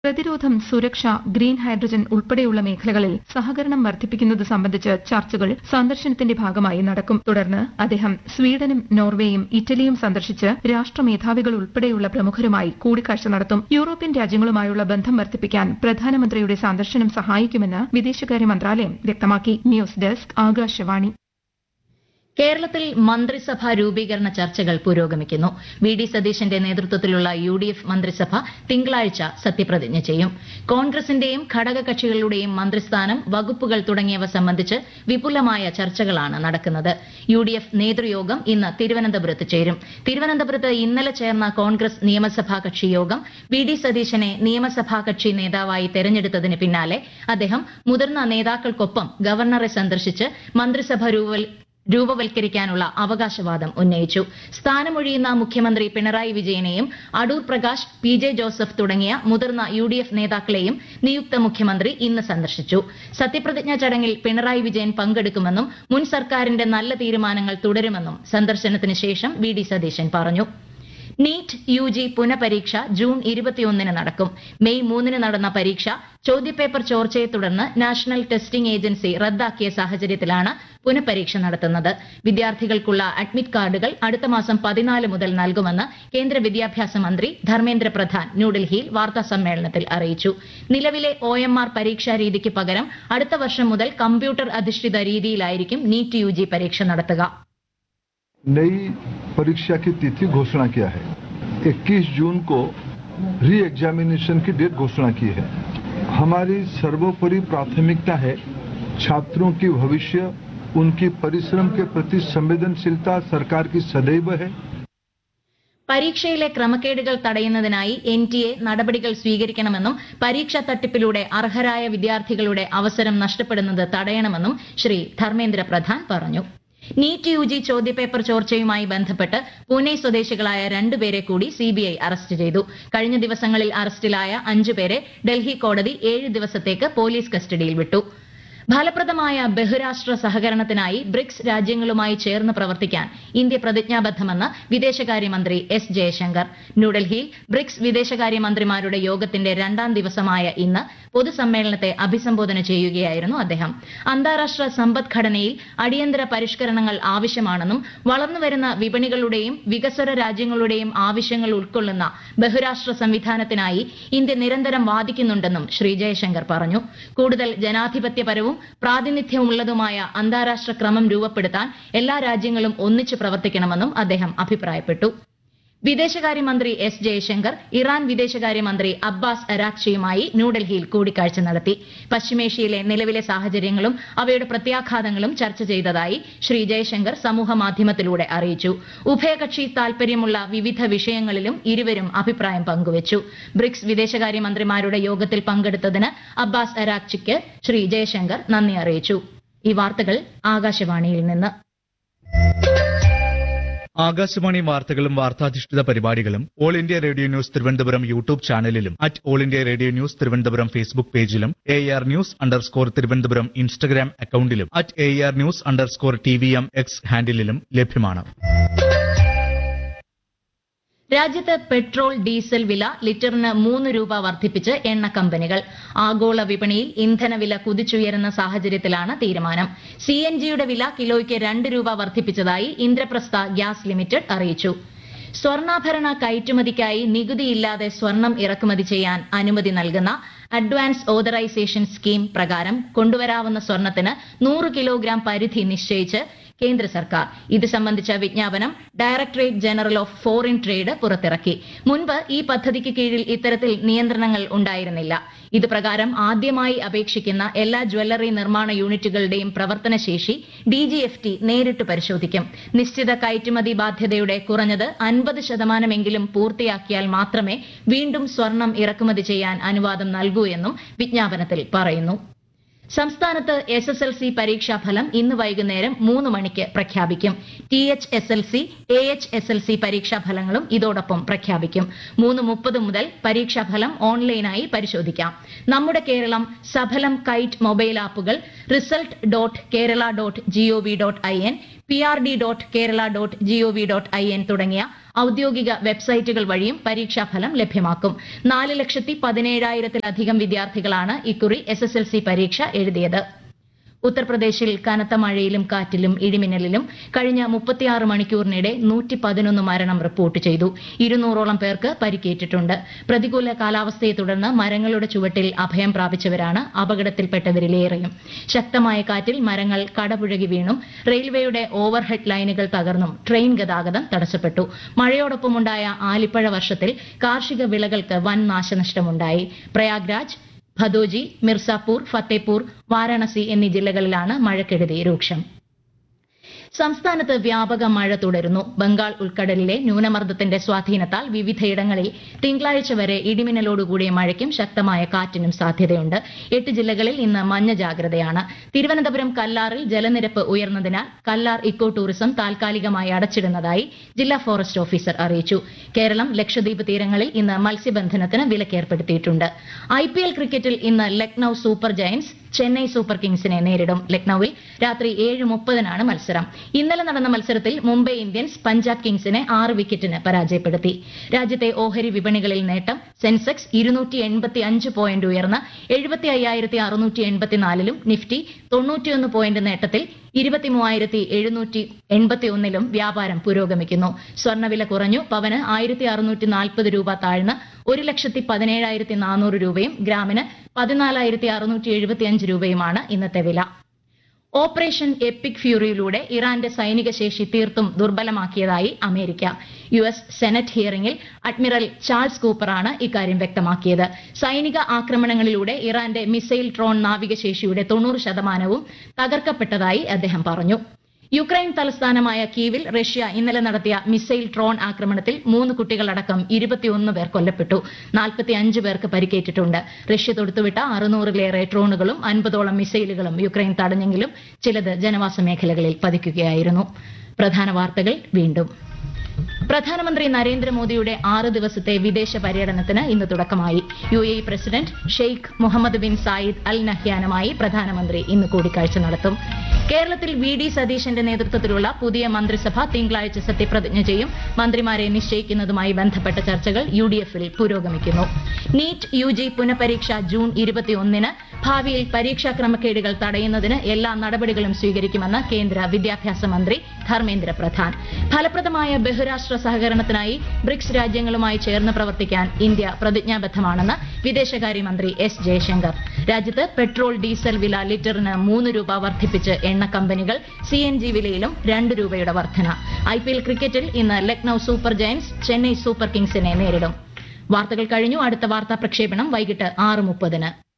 പ്രതിരോധം സുരക്ഷ green hydrogen ഉൾപ്പെടെയുള്ള മേഖലകളിൽ സഹകരണം വർദ്ധിപ്പിക്കുന്നത് സംബന്ധിച്ച് ചർച്ചകൾ സന്ദർശനത്തിന്റെ ഭാഗമായി നടക്കും തുടർന്ന് അദ്ദേഹം സ്വീഡനും നോർവേയും ഇറ്റലിയും സന്ദർശിച്ച് രാഷ്ട്രമേധാവികൾ ഉൾപ്പെടെയുള്ള പ്രമുഖരുമായി കൂടിക്കാഴ്ച നടത്തും യൂറോപ്യൻ രാജ്യങ്ങളുമായുള്ള ബന്ധം വർദ്ധിപ്പിക്കാൻ പ്രധാനമന്ത്രിയുടെ സന്ദർശനം സഹായിക്കുമെന്ന് വിദേശകാര്യ മന്ത്രാലയം വ്യക്തമാക്കി ന്യൂസ് ഡെസ്ക് ആകാശവാണി കേരളത്തിൽ മന്ത്രിസഭാ രൂപീകരണ ചർച്ചകൾ പുരോഗമിക്കുന്നു വി ഡി സതീശന്റെ നേതൃത്വത്തിലുള്ള യു ഡി എഫ് മന്ത്രിസഭ തിങ്കളാഴ്ച സത്യപ്രതിജ്ഞ ചെയ്യും കോൺഗ്രസിന്റെയും ഘടകകക്ഷികളുടെയും മന്ത്രിസ്ഥാനം വകുപ്പുകൾ തുടങ്ങിയവ സംബന്ധിച്ച് വിപുലമായ ചർച്ചകളാണ് നടക്കുന്നത് യു ഡി എഫ് നേതൃയോഗം ഇന്ന് തിരുവനന്തപുരത്ത് ചേരും തിരുവനന്തപുരത്ത് ഇന്നലെ ചേർന്ന കോൺഗ്രസ് നിയമസഭാ കക്ഷി യോഗം വി ഡി സതീശനെ നിയമസഭാ കക്ഷി നേതാവായി തെരഞ്ഞെടുത്തതിന് പിന്നാലെ അദ്ദേഹം മുതിർന്ന നേതാക്കൾക്കൊപ്പം ഗവർണറെ സന്ദർശിച്ച് മന്ത്രിസഭ രൂപവൽ രൂപവൽക്കരിക്കാനുള്ള അവകാശവാദം ഉന്നയിച്ചു സ്ഥാനമൊഴിയുന്ന മുഖ്യമന്ത്രി പിണറായി വിജയനെയും അടൂർ പ്രകാശ് പി ജെ ജോസഫ് തുടങ്ങിയ മുതിർന്ന യു ഡി എഫ് നേതാക്കളെയും നിയുക്ത മുഖ്യമന്ത്രി ഇന്ന് സന്ദർശിച്ചു സത്യപ്രതിജ്ഞാ ചടങ്ങിൽ പിണറായി വിജയൻ പങ്കെടുക്കുമെന്നും മുൻ സർക്കാരിന്റെ നല്ല തീരുമാനങ്ങൾ തുടരുമെന്നും സന്ദർശനത്തിന് ശേഷം വി ഡി സതീശൻ പറഞ്ഞു നീറ്റ് യു ജി പുനഃപരീക്ഷ ജൂൺ ഇരുപത്തിയൊന്നിന് നടക്കും മെയ് മൂന്നിന് നടന്ന പരീക്ഷ ചോദ്യപേപ്പർ ചോർച്ചയെ തുടർന്ന് നാഷണൽ ടെസ്റ്റിംഗ് ഏജൻസി റദ്ദാക്കിയ സാഹചര്യത്തിലാണ് പുനഃപരീക്ഷ നടത്തുന്നത് വിദ്യാർത്ഥികൾക്കുള്ള അഡ്മിറ്റ് കാർഡുകൾ അടുത്ത മാസം പതിനാല് മുതൽ നൽകുമെന്ന് കേന്ദ്ര വിദ്യാഭ്യാസ മന്ത്രി ധർമ്മേന്ദ്ര പ്രധാൻ ന്യൂഡൽഹിയിൽ വാർത്താ സമ്മേളനത്തിൽ അറിയിച്ചു നിലവിലെ ഒ എം ആർ പരീക്ഷാ രീതിക്ക് പകരം അടുത്ത വർഷം മുതൽ കമ്പ്യൂട്ടർ അധിഷ്ഠിത രീതിയിലായിരിക്കും നീറ്റ് യു ജി പരീക്ഷ നടത്തുക नई परीक्षा की तिथि घोषणा किया है 21 जून को री एग्जामिनेशन की डेट घोषणा की है हमारी सर्वोपरि प्राथमिकता है छात्रों की भविष्य उनकी परिश्रम के प्रति संवेदनशीलता सरकार की सदैव है പരീക്ഷയിലെ ക്രമക്കേടുകൾ തടയുന്നതിനായി എൻ ടി എ നടപടികൾ സ്വീകരിക്കണമെന്നും പരീക്ഷാ തട്ടിപ്പിലൂടെ അർഹരായ വിദ്യാർത്ഥികളുടെ അവസരം നഷ്ടപ്പെടുന്നത് തടയണമെന്നും ശ്രീ ധർമ്മേന്ദ്ര പ്രധാൻ പറഞ്ഞു നീറ്റ് യു ജി ചോദ്യപേപ്പർ ചോർച്ചയുമായി ബന്ധപ്പെട്ട് പൂനെ സ്വദേശികളായ രണ്ടുപേരെ കൂടി സിബിഐ അറസ്റ്റ് ചെയ്തു കഴിഞ്ഞ ദിവസങ്ങളിൽ അറസ്റ്റിലായ അഞ്ചുപേരെ ഡൽഹി കോടതി ഏഴ് ദിവസത്തേക്ക് പോലീസ് കസ്റ്റഡിയിൽ വിട്ടു ഫലപ്രദമായ ബഹുരാഷ്ട്ര സഹകരണത്തിനായി ബ്രിക്സ് രാജ്യങ്ങളുമായി ചേർന്ന് പ്രവർത്തിക്കാൻ ഇന്ത്യ പ്രതിജ്ഞാബദ്ധമെന്ന് വിദേശകാര്യമന്ത്രി എസ് ജയശങ്കർ ന്യൂഡൽഹിയിൽ ബ്രിക്സ് വിദേശകാര്യമന്ത്രിമാരുടെ യോഗത്തിന്റെ രണ്ടാം ദിവസമായ ഇന്ന് പൊതുസമ്മേളനത്തെ അഭിസംബോധന ചെയ്യുകയായിരുന്നു അദ്ദേഹം അന്താരാഷ്ട്ര സമ്പദ്ഘടനയിൽ അടിയന്തര പരിഷ്കരണങ്ങൾ ആവശ്യമാണെന്നും വളർന്നുവരുന്ന വിപണികളുടെയും വികസ്വര രാജ്യങ്ങളുടെയും ആവശ്യങ്ങൾ ഉൾക്കൊള്ളുന്ന ബഹുരാഷ്ട്ര സംവിധാനത്തിനായി ഇന്ത്യ നിരന്തരം വാദിക്കുന്നുണ്ടെന്നും ശ്രീ ജയശങ്കർ പറഞ്ഞു കൂടുതൽ ജനാധിപത്യപരവും പ്രാതിനിധ്യമുള്ളതുമായ അന്താരാഷ്ട്ര ക്രമം രൂപപ്പെടുത്താൻ എല്ലാ രാജ്യങ്ങളും ഒന്നിച്ചു പ്രവർത്തിക്കണമെന്നും അദ്ദേഹം അഭിപ്രായപ്പെട്ടു വിദേശകാര്യമന്ത്രി എസ് ജയശങ്കർ ഇറാൻ വിദേശകാര്യമന്ത്രി അബ്ബാസ് അരാക്ഷിയുമായി ന്യൂഡൽഹിയിൽ കൂടിക്കാഴ്ച നടത്തി പശ്ചിമേഷ്യയിലെ നിലവിലെ സാഹചര്യങ്ങളും അവയുടെ പ്രത്യാഘാതങ്ങളും ചർച്ച ചെയ്തതായി ശ്രീ ജയശങ്കർ സമൂഹ മാധ്യമത്തിലൂടെ അറിയിച്ചു ഉഭയകക്ഷി താൽപര്യമുള്ള വിവിധ വിഷയങ്ങളിലും ഇരുവരും അഭിപ്രായം പങ്കുവച്ചു ബ്രിക്സ് വിദേശകാര്യമന്ത്രിമാരുടെ യോഗത്തിൽ പങ്കെടുത്തതിന് അബ്ബാസ് അരാക്ഷിക്ക് ശ്രീ ജയശങ്കർ നന്ദി അറിയിച്ചു ഈ വാർത്തകൾ ആകാശവാണിയിൽ നിന്ന് ആകാശവാണി വാർത്തകളും വാർത്താധിഷ്ഠിത പരിപാടികളും All India Radio News Thiruvananthapuram YouTube ചാനലിലും at All India Radio News Thiruvananthapuram Facebook പേജിലും A R news underscore Thiruvananthapuram Instagram അക്കൌണ്ടിലും at A R news underscore T V M X ഹാൻഡിലും ലഭ്യമാണ് രാജ്യത്ത് പെട്രോൾ ഡീസൽ വില ലിറ്ററിന് മൂന്ന് രൂപ വർദ്ധിപ്പിച്ച് എണ്ണ കമ്പനികൾ ആഗോള വിപണിയിൽ ഇന്ധനവില കുതിച്ചുയരുന്ന സാഹചര്യത്തിലാണ് തീരുമാനം സി എൻ ജിയുടെ വില കിലോയ്ക്ക് രണ്ട് രൂപ വർദ്ധിപ്പിച്ചതായി ഇന്ദ്രപ്രസ്ഥ ഗ്യാസ് ലിമിറ്റഡ് അറിയിച്ചു സ്വർണ്ണാഭരണ കയറ്റുമതിക്കായി നികുതിയില്ലാതെ സ്വർണം ഇറക്കുമതി ചെയ്യാൻ അനുമതി നൽകുന്ന അഡ്വാൻസ് ഓതറൈസേഷൻ സ്കീം പ്രകാരം കൊണ്ടുവരാവുന്ന സ്വർണത്തിന് നൂറ് കിലോഗ്രാം പരിധി നിശ്ചയിച്ച് കേന്ദ്ര സർക്കാർ ഇത് സംബന്ധിച്ച വിജ്ഞാപനം Directorate General of Foreign Trade പുറത്തിറക്കി മുൻപ് ഈ പദ്ധതിക്ക് കീഴിൽ ഇത്തരത്തിൽ നിയന്ത്രണങ്ങൾ ഉണ്ടായിരുന്നില്ല ഇത് പ്രകാരം ആദ്യമായി അപേക്ഷിക്കുന്ന എല്ലാ ജ്വല്ലറി നിർമ്മാണ യൂണിറ്റുകളുടെയും പ്രവർത്തനശേഷി ഡിജിഎഫ്ടി നേരിട്ട് പരിശോധിക്കും നിശ്ചിത കയറ്റുമതി ബാധ്യതയുടെ കുറഞ്ഞത് അൻപത് ശതമാനമെങ്കിലും പൂർത്തിയാക്കിയാൽ മാത്രമേ വീണ്ടും സ്വർണം ഇറക്കുമതി ചെയ്യാൻ അനുവാദം നൽകൂ എന്നും വിജ്ഞാപനത്തിൽ പറയുന്നു സംസ്ഥാനത്ത് എസ് എസ് എൽ സി പരീക്ഷാഫലം ഇന്ന് വൈകുന്നേരം മൂന്ന് മണിക്ക് പ്രഖ്യാപിക്കും T H S L C A H S L C പരീക്ഷാഫലങ്ങളും ഇതോടൊപ്പം പ്രഖ്യാപിക്കും മൂന്ന് മുപ്പത് മുതൽ പരീക്ഷാഫലം ഓൺലൈനായി പരിശോധിക്കാം നമ്മുടെ കേരളം സഫലം കൈറ്റ് മൊബൈൽ ആപ്പുകൾ result dot Kerala dot gov dot I N P R D dot Kerala dot gov dot I N തുടങ്ങിയ ഔദ്യോഗിക വെബ്സൈറ്റുകൾ വഴിയും പരീക്ഷാഫലം ലഭ്യമാക്കും നാല് ലക്ഷത്തി പതിനേഴായിരത്തിലധികം വിദ്യാർത്ഥികളാണ് ഇക്കുറി എസ് എസ് എൽ സി പരീക്ഷ എഴുതിയത് ഉത്തർപ്രദേശിൽ കനത്ത മഴയിലും കാറ്റിലും ഇടിമിന്നലിലും കഴിഞ്ഞ മുപ്പത്തിയാറ് മണിക്കൂറിനിടെ നൂറ്റി പതിനൊന്ന് മരണം റിപ്പോർട്ട് ചെയ്തു ഇരുന്നൂറോളം പേർക്ക് പരിക്കേറ്റിട്ടുണ്ട് പ്രതികൂല കാലാവസ്ഥയെ തുടർന്ന് മരങ്ങളുടെ ചുവട്ടിൽ അഭയം പ്രാപിച്ചവരാണ് അപകടത്തിൽപ്പെട്ടവരിലേറെയും ശക്തമായ കാറ്റിൽ മരങ്ങൾ കടപുഴകി വീണും റെയിൽവേയുടെ ഓവർഹെഡ് ലൈനുകൾ തകർന്നും ട്രെയിൻ ഗതാഗതം തടസ്സപ്പെട്ടു മഴയോടൊപ്പമുണ്ടായ ആലിപ്പഴ വർഷത്തിൽ കാർഷിക വിളകൾക്ക് വൻ നാശനഷ്ടമുണ്ടായി പ്രയാഗ്രാജ് ഭദോജി മിർസാപൂർ ഫത്തേപൂർ വാരാണസി എന്നീ ജില്ലകളിലാണ് മഴക്കെടുതി രൂക്ഷം സംസ്ഥാനത്ത് വ്യാപക മഴ തുടരുന്നു ബംഗാൾ ഉൾക്കടലിലെ ന്യൂനമർദ്ദത്തിന്റെ സ്വാധീനത്താൽ വിവിധയിടങ്ങളിൽ തിങ്കളാഴ്ച വരെ ഇടിമിന്നലോടുകൂടിയ മഴയ്ക്കും ശക്തമായ കാറ്റിനും സാധ്യതയുണ്ട് എട്ട് ജില്ലകളിൽ ഇന്ന് മഞ്ഞ ജാഗ്രതയാണ് തിരുവനന്തപുരം കല്ലാറിൽ ജലനിരപ്പ് ഉയർന്നതിനാൽ കല്ലാർ ഇക്കോ ടൂറിസം താൽക്കാലികമായി അടച്ചിടുന്നതായി ജില്ലാ ഫോറസ്റ്റ് ഓഫീസർ അറിയിച്ചു കേരളം ലക്ഷദ്വീപ് തീരങ്ങളിൽ ഇന്ന് മത്സ്യബന്ധനത്തിന് വിലക്കേർപ്പെടുത്തിയിട്ടുണ്ട് ഐ പി എൽ ക്രിക്കറ്റിൽ ഇന്ന് Lucknow super giants Chennai super കിങ്സിനെ നേരിടും ലക്നൌവിൽ രാത്രി ഏഴ് മുപ്പതിനാണ് മത്സരം ഇന്നലെ നടന്ന മത്സരത്തിൽ മുംബൈ ഇന്ത്യൻസ് പഞ്ചാബ് കിങ്സിനെ ആറ് വിക്കറ്റിന് പരാജയപ്പെടുത്തി രാജ്യത്തെ ഓഹരി വിപണികളിൽ നേട്ടം സെൻസെക്സ് ഇരുന്നൂറ്റി എൺപത്തി അഞ്ച് പോയിന്റ് ഉയർന്ന് എഴുപത്തി അയ്യായിരത്തി അറുന്നൂറ്റി എൺപത്തിനാലിലും നിഫ്റ്റി തൊണ്ണൂറ്റിയൊന്ന് പോയിന്റ് നേട്ടത്തിൽ ഇരുപത്തിമൂവായിരത്തി എഴുന്നൂറ്റി എൺപത്തി ഒന്നിലും വ്യാപാരം പുരോഗമിക്കുന്നു സ്വർണ്ണവില കുറഞ്ഞു പവന് ആയിരത്തി അറുന്നൂറ്റി നാൽപ്പത് രൂപ താഴ്ന്ന് ഒരു ലക്ഷത്തി പതിനേഴായിരത്തി നാനൂറ് രൂപയും ഗ്രാമിന് പതിനാലായിരത്തി അറുന്നൂറ്റി എഴുപത്തിയഞ്ച് രൂപയുമാണ് ഇന്നത്തെ വില ഓപ്പറേഷൻ എപ്പിക് ഫ്യൂറിയിലൂടെ ഇറാന്റെ സൈനിക ശേഷി തീർത്തും ദുർബലമാക്കിയതായി അമേരിക്ക യു എസ് സെനറ്റ് ഹിയറിംഗിൽ അഡ്മിറൽ ചാൾസ് കൂപ്പറാണ് ഇക്കാര്യം വ്യക്തമാക്കിയത് സൈനിക ആക്രമണങ്ങളിലൂടെ ഇറാന്റെ മിസൈൽ ട്രോൺ നാവികശേഷിയുടെ തൊണ്ണൂറ് ശതമാനവും തകർക്കപ്പെട്ടതായി അദ്ദേഹം പറഞ്ഞു യുക്രൈൻ തലസ്ഥാനമായ കീവിൽ റഷ്യ ഇന്നലെ നടത്തിയ മിസൈൽ ട്രോൺ ആക്രമണത്തിൽ മൂന്ന് കുട്ടികളടക്കം ഇരുപത്തിയൊന്ന് പേർ കൊല്ലപ്പെട്ടു നാൽപ്പത്തിയഞ്ച് പേർക്ക് പരിക്കേറ്റിട്ടുണ്ട് റഷ്യ തൊടുത്തുവിട്ട അറുന്നൂറിലേറെ ഡ്രോണുകളും അൻപതോളം മിസൈലുകളും യുക്രൈൻ തടഞ്ഞെങ്കിലും ചിലത് ജനവാസ മേഖലകളിൽ പതിക്കുകയായിരുന്നു പ്രധാന വാർത്തകൾ വീണ്ടും പ്രധാനമന്ത്രി നരേന്ദ്രമോദിയുടെ ആറ് ദിവസത്തെ വിദേശ പര്യടനത്തിന് ഇന്ന് തുടക്കമായി U A president Sheikh Muhammad bin Zayed Al നഹ്യാനുമായി പ്രധാനമന്ത്രി ഇന്ന് കൂടിക്കാഴ്ച നടത്തും കേരളത്തിൽ വി ഡി സതീശന്റെ നേതൃത്വത്തിലുള്ള പുതിയ മന്ത്രിസഭ തിങ്കളാഴ്ച സത്യപ്രതിജ്ഞ ചെയ്യും മന്ത്രിമാരെ നിശ്ചയിക്കുന്നതുമായി ബന്ധപ്പെട്ട ചർച്ചകൾ യു ഡി എഫിൽ പുരോഗമിക്കുന്നു നീറ്റ് യു ജി പുനഃപരീക്ഷ ജൂൺ ഇരുപത്തിയൊന്നിന് ഭാവിയിൽ പരീക്ഷാ ക്രമക്കേടുകൾ തടയുന്നതിന് എല്ലാ നടപടികളും സ്വീകരിക്കുമെന്ന് കേന്ദ്ര വിദ്യാഭ്യാസ മന്ത്രി ധർമ്മേന്ദ്ര പ്രധാൻ ഫലപ്രദമായ ബഹുരാഷ്ട്ര സഹകരണത്തിനായി ബ്രിക്സ് രാജ്യങ്ങളുമായി ചേർന്ന് പ്രവർത്തിക്കാൻ ഇന്ത്യ പ്രതിജ്ഞാബദ്ധമാണെന്ന് വിദേശകാര്യമന്ത്രി എസ് ജയശങ്കർ രാജ്യത്ത് പെട്രോൾ ഡീസൽ വില ലിറ്ററിന് മൂന്ന് രൂപ വർദ്ധിപ്പിച്ച് എണ്ണ കമ്പനികൾ സി എൻ ജി വിലയിലും രണ്ട് രൂപയുടെ വർധന ഐ പി എൽ ക്രിക്കറ്റിൽ ഇന്ന് Lucknow super giants Chennai super കിങ്സിനെ നേരിടും വാർത്തകൾ കഴിഞ്ഞു അടുത്ത വാർത്താ പ്രക്ഷേപണം വൈകിട്ട് ആറ് മുപ്പതിന്